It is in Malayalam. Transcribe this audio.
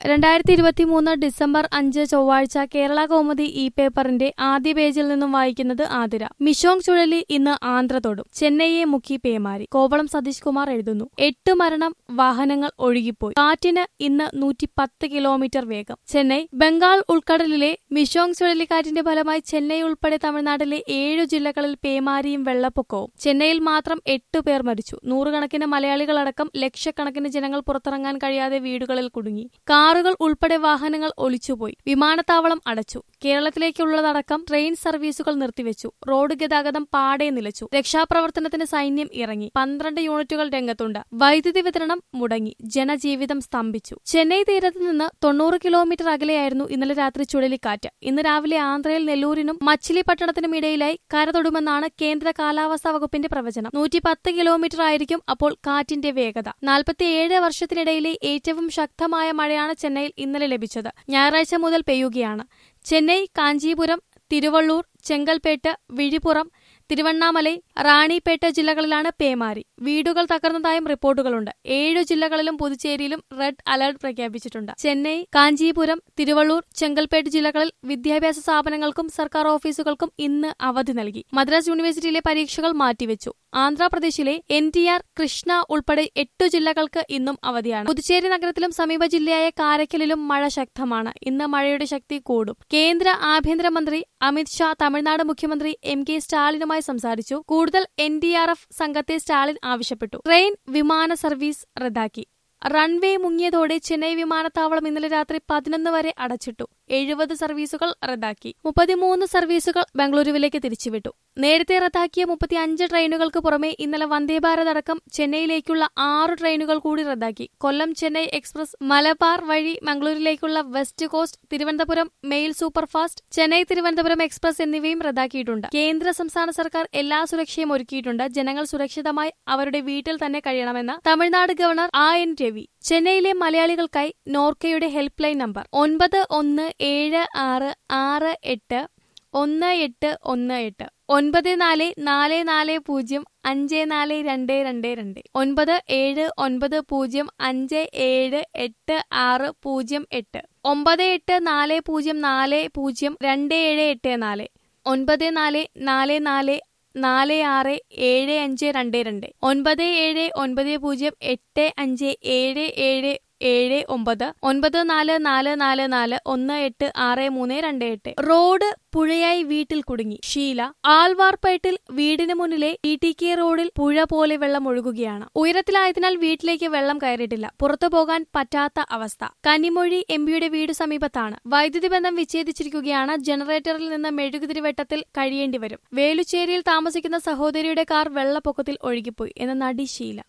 രണ്ടായിരത്തി ഇരുപത്തി മൂന്ന് ഡിസംബർ അഞ്ച് ചൊവ്വാഴ്ച കേരള കൗമുദി ഇ പേപ്പറിന്റെ ആദ്യ പേജിൽ നിന്നും വായിക്കുന്നത് ആതിര മിഷോങ് ചുഴലി ഇന്ന് ആന്ധ്ര തൊടും ചെന്നൈയെ മുക്കി പേമാരി കോവളം സതീഷ് കുമാർ എഴുതുന്നു എട്ട് മരണം വാഹനങ്ങൾ ഒഴുകിപ്പോയി കാറ്റിന് ഇന്ന് നൂറ്റി പത്ത് കിലോമീറ്റർ വേഗം ചെന്നൈ ബംഗാൾ ഉൾക്കടലിലെ മിഷോങ് ചുഴലിക്കാറ്റിന്റെ ഫലമായി ചെന്നൈ ഉൾപ്പെടെ തമിഴ്നാട്ടിലെ ഏഴു ജില്ലകളിൽ പേമാരിയും വെള്ളപ്പൊക്കവും ചെന്നൈയിൽ മാത്രം എട്ട് പേർ മരിച്ചു നൂറുകണക്കിന് മലയാളികളടക്കം ലക്ഷക്കണക്കിന് ജനങ്ങൾ പുറത്തിറങ്ങാൻ കഴിയാതെ വീടുകളിൽ കുടുങ്ങി കാറുകൾ ഉൾപ്പെടെ വാഹനങ്ങൾ ഒലിച്ചുപോയി വിമാനത്താവളം അടച്ചു കേരളത്തിലേക്കുള്ളതടക്കം ട്രെയിൻ സർവീസുകൾ നിർത്തിവെച്ചു റോഡ് ഗതാഗതം പാടെ നിലച്ചു രക്ഷാപ്രവർത്തനത്തിന് സൈന്യം ഇറങ്ങി പന്ത്രണ്ട് യൂണിറ്റുകൾ രംഗത്തുണ്ട് വൈദ്യുതി വിതരണം മുടങ്ങി ജനജീവിതം സ്തംഭിച്ചു ചെന്നൈ തീരത്ത് നിന്ന് തൊണ്ണൂറ് കിലോമീറ്റർ അകലെയായിരുന്നു ഇന്നലെ രാത്രി ചുഴലിക്കാറ്റ് ഇന്ന് രാവിലെ ആന്ധ്രയിൽ നെല്ലൂരിനും മച്ചിലിപട്ടണത്തിനും ഇടയിലായി കരതൊടുമെന്നാണ് കേന്ദ്ര കാലാവസ്ഥാ വകുപ്പിന്റെ പ്രവചനം നൂറ്റി പത്ത് കിലോമീറ്റർ ആയിരിക്കും അപ്പോൾ കാറ്റിന്റെ വേഗത നാൽപ്പത്തിയേഴ് വർഷത്തിനിടയിലെ ഏറ്റവും ശക്തമായ മഴയാണ് ചെന്നൈയിൽ ഇന്നലെ ലഭിച്ചത് ഞായറാഴ്ച മുതൽ പെയ്യുകയാണ് ചെന്നൈ കാഞ്ചീപുരം തിരുവള്ളൂർ ചെങ്കൽപ്പേട്ട് വിഴിപ്പുറം തിരുവണ്ണാമലൈ റാണിപേട്ട ജില്ലകളിലാണ് പേമാരി വീടുകൾ തകർന്നതായും റിപ്പോർട്ടുകളുണ്ട് ഏഴു ജില്ലകളിലും പുതുച്ചേരിയിലും റെഡ് അലർട്ട് പ്രഖ്യാപിച്ചിട്ടുണ്ട് ചെന്നൈ കാഞ്ചീപുരം തിരുവള്ളൂർ ചെങ്കൽപ്പേട്ട് ജില്ലകളിൽ വിദ്യാഭ്യാസ സ്ഥാപനങ്ങൾക്കും സർക്കാർ ഓഫീസുകൾക്കും ഇന്ന് അവധി നൽകി മദ്രാസ് യൂണിവേഴ്സിറ്റിയിലെ പരീക്ഷകൾ മാറ്റിവെച്ചു ആന്ധ്രാപ്രദേശിലെ എൻ ടി ആർ കൃഷ്ണ ഉൾപ്പെടെ എട്ടു ജില്ലകൾക്ക് ഇന്നും അവധിയാണ് പുതുച്ചേരി നഗരത്തിലും സമീപ ജില്ലയായ കാരക്കലിലും മഴ ശക്തമാണ് ഇന്ന് മഴയുടെ ശക്തി കൂടും കേന്ദ്ര ആഭ്യന്തരമന്ത്രി അമിത് ഷാ തമിഴ്നാട് മുഖ്യമന്ത്രി എം കെ സ്റ്റാലിനുമായി സംസാരിച്ചു കൂടുതൽ എൻ ഡി ആർ എഫ് സംഘത്തെ സ്റ്റാലിൻ ആവശ്യപ്പെട്ടു ട്രെയിൻ വിമാന സർവീസ് റദ്ദാക്കി റൺവേ മുങ്ങിയതോടെ ചെന്നൈ വിമാനത്താവളം ഇന്നലെ രാത്രി പതിനൊന്ന് വരെ അടച്ചിട്ടു എഴുപത് സർവീസുകൾ റദ്ദാക്കി മുപ്പത്തിമൂന്ന് സർവീസുകൾ ബംഗളൂരുവിലേക്ക് തിരിച്ചുവിട്ടു നേരത്തെ റദ്ദാക്കിയ മുപ്പത്തിയഞ്ച് ട്രെയിനുകൾക്ക് പുറമെ ഇന്നലെ വന്ദേഭാരത് അടക്കം ചെന്നൈയിലേക്കുള്ള ആറ് ട്രെയിനുകൾ കൂടി റദ്ദാക്കി കൊല്ലം ചെന്നൈ എക്സ്പ്രസ് മലബാർ വഴി മംഗളൂരിലേക്കുള്ള west coast Thiruvananthapuram mail superfast Chennai Thiruvananthapuram express എന്നിവയും റദ്ദാക്കിയിട്ടുണ്ട് കേന്ദ്ര സംസ്ഥാന സർക്കാർ എല്ലാ സുരക്ഷയും ഒരുക്കിയിട്ടുണ്ട് ജനങ്ങൾ സുരക്ഷിതമായി അവരുടെ വീട്ടിൽ തന്നെ കഴിയണമെന്ന് Tamil Nadu governor R N Ravi ചെന്നൈയിലെ മലയാളികൾക്കായി നോർക്കയുടെ ഹെൽപ്പ് ലൈൻ നമ്പർ ഒൻപത് ഒന്ന് ഏഴ് ആറ് ആറ് എട്ട് ഒന്ന് എട്ട് ഒന്ന് എട്ട് ഒൻപത് നാല് നാല് നാല് പൂജ്യം അഞ്ച് നാല് രണ്ട് രണ്ട് രണ്ട് ഒൻപത് ഏഴ് ഒൻപത് പൂജ്യം അഞ്ച് ഏഴ് എട്ട് ആറ് പൂജ്യം എട്ട് ഒമ്പത് എട്ട് നാല് പൂജ്യം നാല് പൂജ്യം രണ്ട് ഏഴ് എട്ട് നാല് ഒൻപത് നാല് നാല് നാല് നാല് ആറ് ഏഴ് അഞ്ച് രണ്ട് രണ്ട് ഒൻപത് ഏഴ് ഒൻപത് പൂജ്യം എട്ട് അഞ്ച് ഏഴ് ഏഴ് ഏഴ് ഒമ്പത് ഒൻപത് നാല് നാല് നാല് നാല് ഒന്ന് എട്ട് ആറ് മൂന്ന് രണ്ട് എട്ട് റോഡ് പുഴയായി വീട്ടിൽ കുടുങ്ങി ഷീല ആൽവാർപേട്ടിൽ വീടിന് മുന്നിലെ ഇ ടി കെ റോഡിൽ പുഴ പോലെ വെള്ളം ഒഴുകുകയാണ് ഉയരത്തിലായതിനാൽ വീട്ടിലേക്ക് വെള്ളം കയറിയിട്ടില്ല പുറത്തു പോകാൻ പറ്റാത്ത അവസ്ഥ കന്നിമൊഴി എംപിയുടെ വീട് സമീപത്താണ് വൈദ്യുതി ബന്ധം വിച്ഛേദിച്ചിരിക്കുകയാണ് ജനറേറ്ററിൽ നിന്ന് മെഴുകുതിരി വെട്ടത്തിൽ കഴിയേണ്ടി വരും വേലുച്ചേരിയിൽ താമസിക്കുന്ന സഹോദരിയുടെ കാർ വെള്ളപ്പൊക്കത്തിൽ ഒഴുകിപ്പോയി എന്ന നടി ഷീല